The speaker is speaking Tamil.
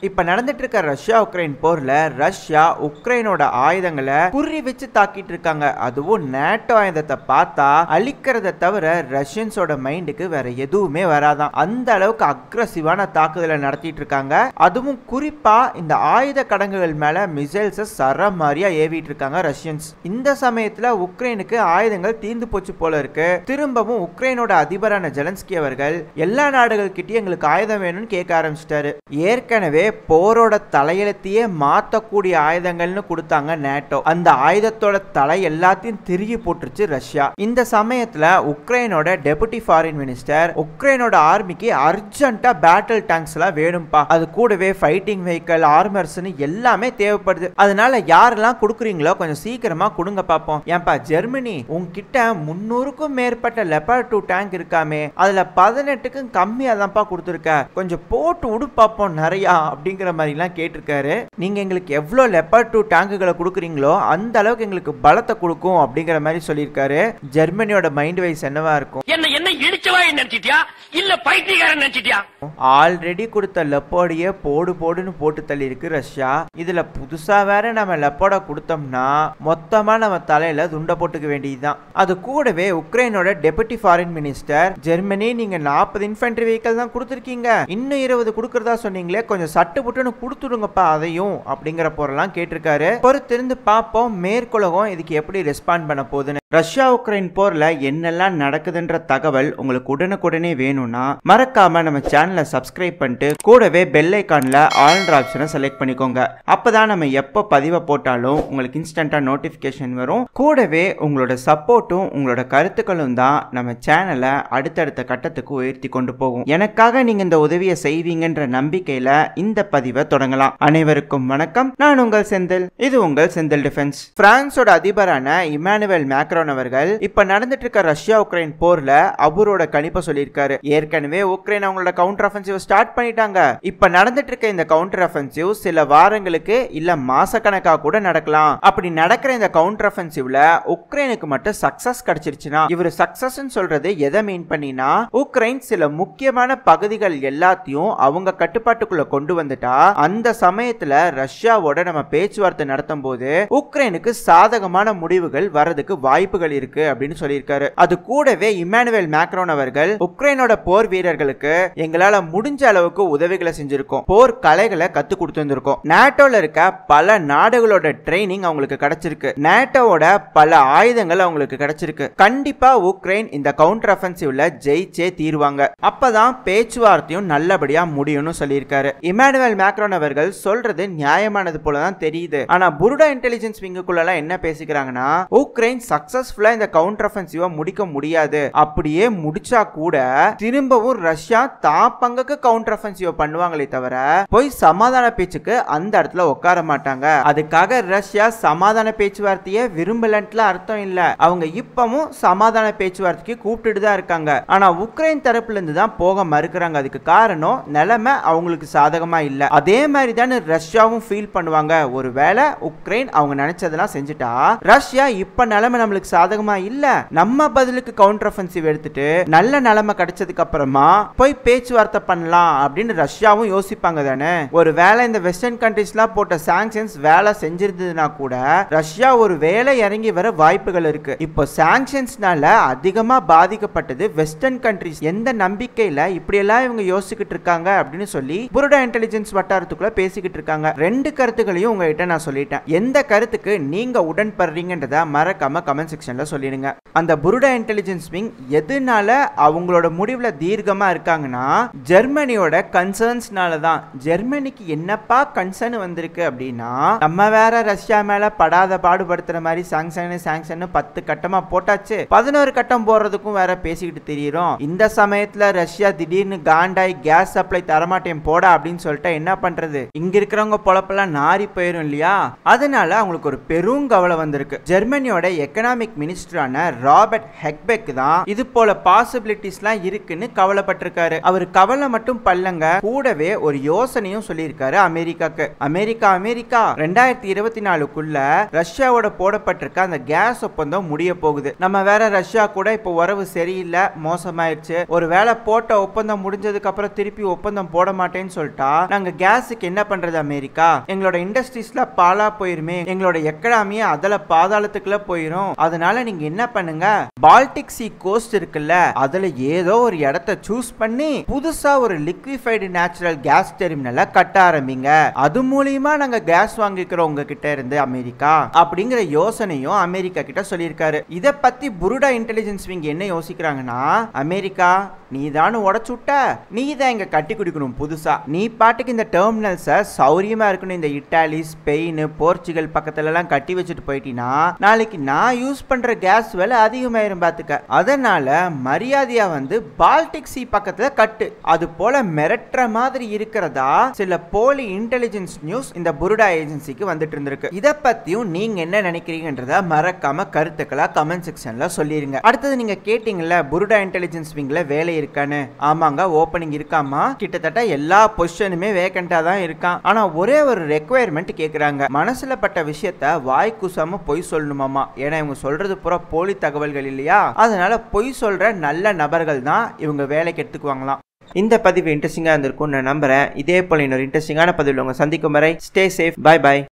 இப்ப நடந்துட்டு இருக்க ரஷ்யா உக்ரைன் போர்ல ரஷ்யா உக்ரைனோட ஆயுதங்களை குறி வச்சு தாக்கிட்டு இருக்காங்க அதுவும் நேட்டோ ஆயுதத்தை பார்த்தா அழிக்கிறத தவிர ரஷ்யன்ஸோட மைண்டுக்கு வேற எதுவுமே வராதான் அந்த அளவுக்கு அக்ரஸிவான தாக்குதலை நடத்திட்டு இருக்காங்க அதுவும் குறிப்பா இந்த ஆயுத கடங்குகள் மேல மிசைல்ஸை சர மாதிரியா ஏவிட்டு இருக்காங்க ரஷ்யன்ஸ் இந்த சமயத்துல உக்ரைனுக்கு ஆயுதங்கள் தீர்ந்து போச்சு போல இருக்கு திரும்பவும் உக்ரைனோட அதிபரான ஜெலன்ஸ்கி அவர்கள் எல்லா நாடுகள் கிட்டயும் எங்களுக்கு ஆயுதம் வேணும்னு கேட்க ஆரம்பிச்சிட்டாரு ஏற்கனவே போரோட தலையெழுத்தையே மாத்தக்கூடிய ஆயுதங்கள்னு கொடுத்தாங்க நேட்டோ அந்த ஆயுதத்தோட தலை எல்லாத்தையும் திருகி போட்டுருச்சு ரஷ்யா இந்த சமயத்துல உக்ரைனோட டெபுட்டி ஃபாரின் மினிஸ்டர் உக்ரைனோட ஆர்மிக்கு அர்ஜென்ட்டா பேட்டில் டேங்க்ஸ் எல்லாம் வேணும்பா அது கூடவே ஃபைட்டிங் வெஹிக்கல் ஆர்மர்ஸ்னு எல்லாமே தேவைப்படுது அதனால யாரெல்லாம் கொடுக்குறீங்களோ கொஞ்சம் சீக்கிரமா கொடுங்க பாப்போம் ஏன்பா ஜெர்மனி உங்ககிட்ட முன்னூறுக்கும் மேற்பட்ட லெப்பர் டூ டேங்க் இருக்காமே அதுல பதினெட்டுக்கும் கம்மியா தான்ப்பா கொடுத்துருக்க கொஞ்சம் போட்டு விடு பாப்போம் நிறையா அப்படிங்கிற மாதிரிலாம் கேட்டிருக்காரு நீங்க எங்களுக்கு எவ்வளோ லெப்பர் டூ டேங்குகளை கொடுக்குறீங்களோ அந்த அளவுக்கு எங்களுக்கு பலத்தை கொடுக்கும் அப்படிங்கிற மாதிரி சொல்லியிருக்காரு ஜெர்மனியோட மைண்ட் வைஸ் என்னவா இருக்கும் என்ன என்ன இடிச்சவா நினைச்சிட்டியா இல்ல பைத்தியக்காரன் நினைச்சிட்டியா ஆல்ரெடி கொடுத்த லெப்போடையே போடு போடுன்னு போட்டு தள்ளி இருக்கு ரஷ்யா இதுல புதுசா வேற நம்ம லெப்போட கொடுத்தோம்னா மொத்தமா நம்ம தலையில துண்டை போட்டுக்க வேண்டியதுதான் அது கூடவே உக்ரைனோட டெபுட்டி ஃபாரின் மினிஸ்டர் ஜெர்மனி நீங்க நாற்பது இன்ஃபென்ட்ரி வெஹிக்கல் தான் கொடுத்துருக்கீங்க இன்னும் இருபது கொடுக்கறதா சொன்னீங்களே கொஞ்சம் சட்டு புட்டுன்னு கொடுத்துடுங்கப்பா அதையும் அப்படிங்கிற போறலாம் கேட்டிருக்காரு பொறுத்திருந்து பார்ப்போம் மேற்குலகம் இதுக்கு எப்படி ரெஸ்பாண்ட் பண்ண போகுதுன்னு ரஷ்யா உக்ரைன் போர்ல என்னெல்லாம் நடக்குதுன்ற தகவல் உங்களுக்கு உடனுக்குடனே வேணும்னா மறக்காம நம்ம சேனலை சப்ஸ்கிரைப் பண்ணிட்டு கூடவே பெல் ஐக்கான்ல ஆல்ன்ற ஆப்ஷனை செலக்ட் பண்ணிக்கோங்க அப்பதான் நம்ம எப்போ பதிவை போட்டாலும் உங்களுக்கு இன்ஸ்டன்டா நோட்டிபிகேஷன் வரும் கூடவே உங்களோட சப்போர்ட்டும் உங்களோட கருத்துக்களும் தான் நம்ம சேனலை அடுத்தடுத்த கட்டத்துக்கு உயர்த்தி கொண்டு போகும் எனக்காக நீங்க இந்த உதவியை செய்வீங்கன்ற நம்பிக்கையில இந்த பதிவை தொடங்கலாம் அனைவருக்கும் வணக்கம் நான் உங்கள் செந்தில் இது உங்கள் செந்தில் டிஃபென்ஸ் பிரான்ஸோட அதிபரான இமானுவேல் மேக்ரோன் அவர்கள் இப்ப நடந்துட்டு இருக்க ரஷ்யா உக்ரைன் போர்ல அவரோட கணிப்பை சொல்லியிருக்காரு ஏற்கனவே உக்ரைன் அவங்களோட கவுண்டர் அஃபென்சிவ் ஸ்டார்ட் பண்ணிட்டாங்க இப்ப நடந்துட்டு இருக்க இந்த கவுண்டர் அஃபென்சிவ் சில வாரங்களுக்கு இல்ல மாசக்கணக்கா கூட நடக்கலாம் அப்படி நடக்கிற இந்த கவுண்டர் அஃபென்சிவ்ல உக்ரைனுக்கு மட்டும் சக்சஸ் கிடைச்சிருச்சுன்னா இவர் சக்சஸ் சொல்றது எதை மீன் பண்ணினா உக்ரைன் சில முக்கியமான பகுதிகள் எல்லாத்தையும் அவங்க கட்டுப்பாட்டுக்குள்ள கொண்டு வந்துட்டா அந்த சமயத்துல ரஷ்யாவோட நம்ம பேச்சுவார்த்தை நடத்தும் போது உக்ரைனுக்கு சாதகமான முடிவுகள் வரதுக்கு வாய்ப்புகள் இருக்கு அப்படின்னு சொல்லியிருக்காரு அது கூடவே இமானுவேல் மேக்ரோன் அவர்கள் உக்ரைனோட போர் வீரர்களுக்கு எங்களால முடிஞ்ச அளவுக்கு உதவிகளை செஞ்சிருக்கோம் போர் கலைகளை கத்து கொடுத்துருக்கோம் நேட்டோல இருக்க பல நாடுகளோட ட்ரைனிங் அவங்களுக்கு கிடைச்சிருக்கு நேட்டோவோட பல ஆயுதங்கள் அவங்களுக்கு கிடைச்சிருக்கு கண்டிப்பா உக்ரைன் இந்த கவுண்டர் அஃபென்சிவ்ல ஜெயிச்சே தீருவாங்க அப்பதான் பேச்சுவார்த்தையும் நல்லபடியா முடியும்னு சொல்லியிருக்காரு இமானுவேல் மேக்ரோன் அவர்கள் சொல்றது நியாயமானது போல தான் தெரியுது ஆனா புருடா இன்டெலிஜென்ஸ் விங்குக்குள்ள என்ன பேசிக்கிறாங்கன்னா உக்ரைன் சக்சஸ்ஃபுல்லா இந்த கவுண்டர் அஃபென்சிவா முடிக்க முடியாது அப்படியே முடிச்சா கூட திரும்பவும் ரஷ்யா தான் பங்குக்கு கவுண்டர் அஃபென்சிவ் பண்ணுவாங்களே தவிர போய் சமாதான பேச்சுக்கு அந்த இடத்துல உட்கார மாட்டாங்க அதுக்காக ரஷ்யா சமாதான பேச்சுவார்த்தையை விரும்பலன்ட்டுல அர்த்தம் இல்ல அவங்க இப்பவும் சமாதான பேச்சுவார்த்தைக்கு கூப்பிட்டுட்டு தான் இருக்காங்க ஆனா உக்ரைன் தரப்புல இருந்து தான் போக மறுக்கிறாங்க அதுக்கு காரணம் நிலைமை அவங்களுக்கு சாதகமா இல்ல அதே மாதிரி தானே ரஷ்யாவும் ஃபீல் பண்ணுவாங்க ஒருவேளை உக்ரைன் அவங்க நினைச்சதெல்லாம் செஞ்சுட்டா ரஷ்யா இப்ப நிலைமை நம்மளுக்கு சாதகமா இல்ல நம்ம பதிலுக்கு கவுண்டர் அஃபென்சிவ் எடுத்துட்டு நல்ல நிலைமை கிடைச்சதுக்கு அப்புறமா போய் பேச்சுவார்த்தை பண்ணலாம் அப்படின்னு ரஷ்யாவும் யோசிப்பாங்க தானே ஒரு வேளை இந்த வெஸ்டர்ன் கண்ட்ரிஸ்லாம் போட்ட சாங்ஷன்ஸ் வேலை செஞ்சிருந்ததுன்னா கூட ரஷ்யா ஒரு வேலை இறங்கி வர வாய்ப்புகள் இருக்கு இப்போ சாங்ஷன்ஸ்னால அதிகமா பாதிக்கப்பட்டது வெஸ்டர்ன் கண்ட்ரிஸ் எந்த நம்பிக்கையில இப்படியெல்லாம் இவங்க யோசிச்சுக்கிட்டு இருக்காங்க அப்படின்னு சொல்லி புருடா இன்டெலிஜென்ஸ் வட்டாரத்துக்குள்ள பேசிக்கிட்டு இருக்காங்க ரெண்டு கருத்துக்களையும் உங்ககிட்ட நான் சொல்லிட்டேன் எந்த கருத்துக்கு நீங்க உடன்படுறீங்கன்றத மறக்காம கமெண்ட் செக்ஷன்ல சொல்லிடுங்க அந்த புருடா இன்டெலிஜென்ஸ் விங் எதனால அவங்களோட முடிவுல தீர்க்கமா இருக்காங்கன்னா ஜெர்மனியோட கன்சர்ன்ஸ்னால தான் ஜெர்மனிக்கு என்னப்பா கன்சர்ன் வந்திருக்கு அப்படின்னா நம்ம வேற ரஷ்யா மேல படாத பாடுபடுத்துற மாதிரி சாங்ஷன் சாங்ஷன் பத்து கட்டமா போட்டாச்சு பதினோரு கட்டம் போடுறதுக்கும் வேற பேசிக்கிட்டு தெரியுறோம் இந்த சமயத்துல ரஷ்யா திடீர்னு காண்டாய் கேஸ் சப்ளை தரமாட்டேன் போடா அப்படின்னு சொல்லிட்டு என்ன பண்றது இங்க இருக்கிறவங்க பொழப்பெல்லாம் நாரி போயிரும் இல்லையா அதனால அவங்களுக்கு ஒரு பெரும் கவலை வந்திருக்கு ஜெர்மனியோட எக்கனாமிக் எக்கனாமிக் மினிஸ்டரான ராபர்ட் ஹெக்பெக் தான் இது போல பாசிபிலிட்டிஸ்லாம் இருக்குன்னு கவலைப்பட்டிருக்காரு அவர் கவலை மட்டும் பல்லங்க கூடவே ஒரு யோசனையும் சொல்லியிருக்காரு அமெரிக்காக்கு அமெரிக்கா அமெரிக்கா ரெண்டாயிரத்தி இருபத்தி நாலுக்குள்ள ரஷ்யாவோட போடப்பட்டிருக்க அந்த கேஸ் ஒப்பந்தம் முடிய போகுது நம்ம வேற ரஷ்யா கூட இப்போ உறவு சரியில்லை மோசமாயிருச்சு ஒரு வேளை போட்ட ஒப்பந்தம் முடிஞ்சதுக்கு அப்புறம் திருப்பி ஒப்பந்தம் போட மாட்டேன்னு சொல்லிட்டா நாங்க கேஸுக்கு என்ன பண்றது அமெரிக்கா எங்களோட இண்டஸ்ட்ரீஸ்ல பாலா போயிருமே எங்களோட எக்கனாமியே அதுல பாதாளத்துக்குள்ள போயிரும் அதனால நீங்க என்ன பண்ணுங்க பால்டிக் சி கோஸ்ட் இருக்குல்ல அதுல ஏதோ ஒரு இடத்த சூஸ் பண்ணி புதுசா ஒரு லிக்விஃபைடு நேச்சுரல் கேஸ் டெர்மினலை கட்ட ஆரம்பிங்க அது மூலியமா நாங்க கேஸ் வாங்கிக்கிறோம் உங்ககிட்ட இருந்து அமெரிக்கா அப்படிங்கிற யோசனையும் அமெரிக்கா கிட்ட சொல்லியிருக்காரு இத பத்தி புருடா இன்டெலிஜென்ஸ் விங் என்ன யோசிக்கிறாங்கன்னா அமெரிக்கா நீ தானு உடச்சு விட்ட நீ தான் இங்க கட்டி குடிக்கணும் புதுசா நீ பாட்டுக்கு இந்த டெர்மினல்ஸை சௌரியமா இருக்கணும் இந்த இட்டாலி ஸ்பெயின் போர்ச்சுகல் பக்கத்துல எல்லாம் கட்டி வச்சுட்டு போயிட்டீங்கன்னா நாளைக்கு நான் யூஸ் பண்ற கேஸ் விலை அதிகமாயிரும் பாத்துக்க அதனால மரியாதையா வந்து பால்டிக் சி பக்கத்துல கட்டு அது போல மிரட்டுற மாதிரி இருக்கிறதா சில போலி இன்டெலிஜென்ஸ் நியூஸ் இந்த புருடா ஏஜென்சிக்கு வந்துட்டு இருந்திருக்கு இத பத்தியும் நீங்க என்ன நினைக்கிறீங்கன்றத மறக்காம கருத்துக்களா கமெண்ட் செக்ஷன்ல சொல்லிருங்க அடுத்தது நீங்க கேட்டீங்கல்ல புருடா இன்டெலிஜென்ஸ் விங்ல வேலை இருக்கான்னு ஆமாங்க ஓப்பனிங் இருக்காமா கிட்டத்தட்ட எல்லா பொசிஷனுமே வேகண்டா தான் இருக்கான் ஆனா ஒரே ஒரு ரெக்குவயர்மெண்ட் கேக்குறாங்க மனசுல பட்ட விஷயத்த வாய் கூசாம பொய் சொல்லணுமாமா ஏன்னா இவங்க சொல்றது பூரா போலி தகவல்கள் இல்லையா அதனால பொய் சொல்ற நல்ல நபர்கள் தான் இவங்க வேலைக்கு எடுத்துக்குவாங்களாம் இந்த பதிவு இன்ட்ரெஸ்டிங்காக இருந்திருக்கும் நான் நம்புறேன் இதே போல இன்னொரு இன்ட்ரெஸ்டிங்கான பதிவில் உங்க சந்திக்கும் வரை ஸ்டே சேஃப் பை பை